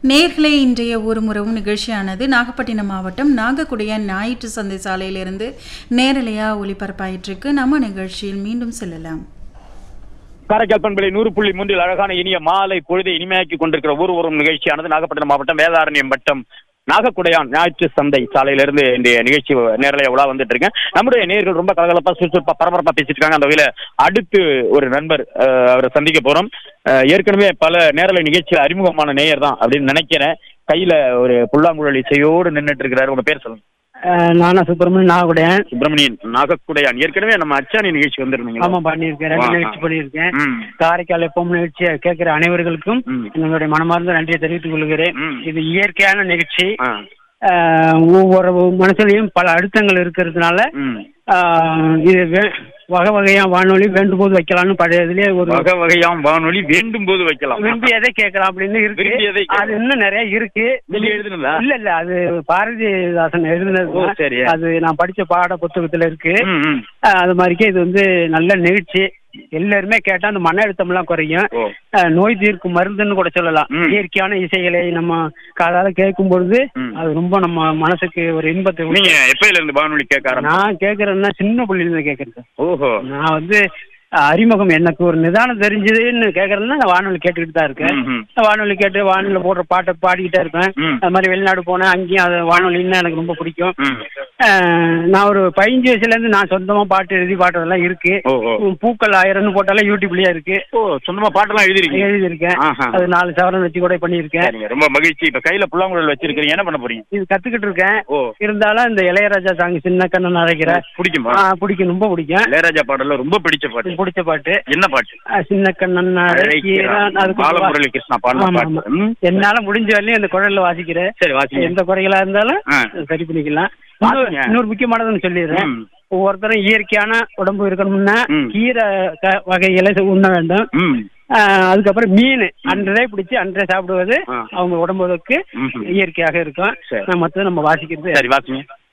நேர்களே இன்றைய ஒரு முறவும் நிகழ்ச்சியானது நாகப்பட்டினம் மாவட்டம் நாகக்குடியான் ஞாயிற்று சந்தை சாலையிலிருந்து நேரலையாக ஒளிபரப்பாயிட்டிருக்கு நம்ம நிகழ்ச்சியில் மீண்டும் செல்லலாம் காரைக்கால் பண்பலை நூறு புள்ளி மூன்றில் அழகான இனிய மாலை பொழுதை இனிமையாக்கி கொண்டிருக்கிற ஊர் வரும் நிகழ்ச்சியானது நாகப்பட்டினம் மாவட்டம் வேதாரண்யம் வட்டம் நாகக்குடையான் ஞாயிற்று சந்தை சாலையிலிருந்து இன்றைய நிகழ்ச்சி நேரலையா உலா வந்துட்டு இருக்கேன் நம்முடைய நேர்கள் ரொம்ப கலகலப்பா சுறுசுறுப்பா பரபரப்பா பேசிட்டு இருக்காங்க அந்த வகையில அடுத்து ஒரு நண்பர் அஹ், அவரை சந்திக்க போறோம் அஹ், ஏற்கனவே பல நேரலை நிகழ்ச்சியில் அறிமுகமான நேயர் தான் அப்படின்னு நினைக்கிறேன் கையில ஒரு புல்லாங்குழல் இசையோடு நின்னுட்டு இருக்கிறாரு உங்க பேர் சொல்லுங்க அஹ் நானா சுப்பிரமணியன் நாகூடையன் சுப்பிரமணியன் நாகக்குடையான் ஏற்கனவே நம்ம அச்சாணி நிகழ்ச்சி வந்திருந்தீங்க ஆமா பண்ணியிருக்கேன் ரெண்டு ஆ, ஆ. நிகழ்ச்சி பண்ணியிருக்கேன் ம் காரைக்கால் எப்பவும் நிகழ்ச்சியை கேட்கிற அனைவர்களுக்கும் ம். என்னுடைய மனமார்ந்த நன்றியை தெரிவித்துக் கொள்கிறேன் ம். இது இயற்கையான நிகழ்ச்சி ஆ அஹ் ஒவ்வொரு மனசுலயும் பல அழுத்தங்கள் இருக்கிறதுனால ம் அஹ் இது வே- வகை வகையா வானொலி வேண்டும் போது வைக்கலாம்னு பழைய இதுலயே ஒரு வகை வகையாம் வானொலி வேண்டும் போது வைக்கலாம் விரும்பி எதை கேட்கலாம் அப்படின்னு இருக்கு விரும்பியதை கேட்கலாம். அது இன்னும் நிறைய இருக்கு நீங்க எழுதுனதா இல்ல இல்ல அது பாரதிதாசன் எழுதுனது ஓ, தான். சரி. அது நான் படிச்ச பாட புத்தகத்துல இருக்கு ம், ம். அஹ் அது மாதிரிக்கே இது வந்து நல்ல நிகழ்ச்சி எல்லாருமே கேட்டா அந்த மன அழுத்தம்லாம் குறையும் ஓ அஹ் நோய் தீர்க்கும் மருந்துன்னு கூட சொல்லலாம் ம். இயற்கையான இசைகளை நம்ம காதால கேட்கும் பொழுது ம். அது ரொம்ப நம்ம மனசுக்கு ஒரு இன்பத்தை நீங்க எப்பயில இருந்து வானொலி கேட்க ஆரம்பிச்சீங்க? நான் கேட்கறேன்னா சின்ன புள்ளில இருந்து கேட்கறேன் சார். ஓஹோ நான் வந்து அஹ், அறிமுகம் எனக்கு ஒரு நிதானம் தெரிஞ்சதுன்னு கேட்கறதுன்னா நான் வானொலி கேட்டுக்கிட்டு தான் இருக்கேன் ம், ம். வானொலி கேட்டு வானொலியில போடுற பாட்டை பாடிக்கிட்டே இருப்பேன் ம். அது மாதிரி வெளிநாடு போனேன் அங்கேயும் அது வானொலின்னா எனக்கு ரொம்ப பிடிக்கும் ம். அஹ், நான் ஒரு பதினஞ்சு வயசுல இருந்து நான் சொந்தமா பாட்டு எழுதி பாடுறதெல்லாம் இருக்கு ஓஹோ உம், பூக்கள் ஆயிரம்னு போட்டாலே யூடியூப்லயே இருக்கு ஓ சொந்தமா பாட்டெல்லாம் எழுதிருக்கீங்க எழுதியிருக்கேன் ஆஹா. அது நாலு சவரன் வச்சு கூட பண்ணியிருக்கேன் சரிங்க ரொம்ப மகிழ்ச்சி இப்ப கையில புல்லாங்குழல் வச்சிருக்கீங்க என்ன பண்ண போறீங்க இது கத்துக்கிட்டு இருக்கேன் ஓ இருந்தாலும் இந்த இளையராஜா சாங் சின்ன கண்ணன் அழைக்கிற பிடிக்குமா ஆ, பிடிக்கும் ரொம்ப பிடிக்கும் இளையராஜா பாடல்ல ரொம்ப பிடிச்ச பாட்டு பிடிச்ச பாட்டு என்ன பாட்டு ஆ, சின்ன கண்ணன் அழைக்கிறான் அது கொஞ்சம் வா- பாலமுரளி கிருஷ்ணா பாடின ஆமா, பாட்டு ஆமா. ம். என்னால முடிஞ்ச வரையும் இந்த குழல்ல வாசிக்கிறேன் சரி வாசிங்க எந்த குறைகளா இருந்தாலும் ஆ. சரி பண்ணிக்கலாம் வாசிங்க. இன்னொரு- இன்னொரு முக்கியமானதுன்னு சொல்லிடுறேன் ம். ஒவ்வொருத்தரும் இயற்கையான உடம்பு இருக்கணும்னா ம். கீரை க- வகைகளை உண்ண வேண்டும் ம் ஆ, அதுக்கப்புறம் மீன் அன்றே பிடிச்சி அன்றே சாப்பிடுவது ஆ. அவங்க உடம்புக்கு ம்ஹும். இயற்கையாக இருக்கும் சரி. நம்ம மற்றது நம்ம வாசிக்கிறது சரி வாசிங்க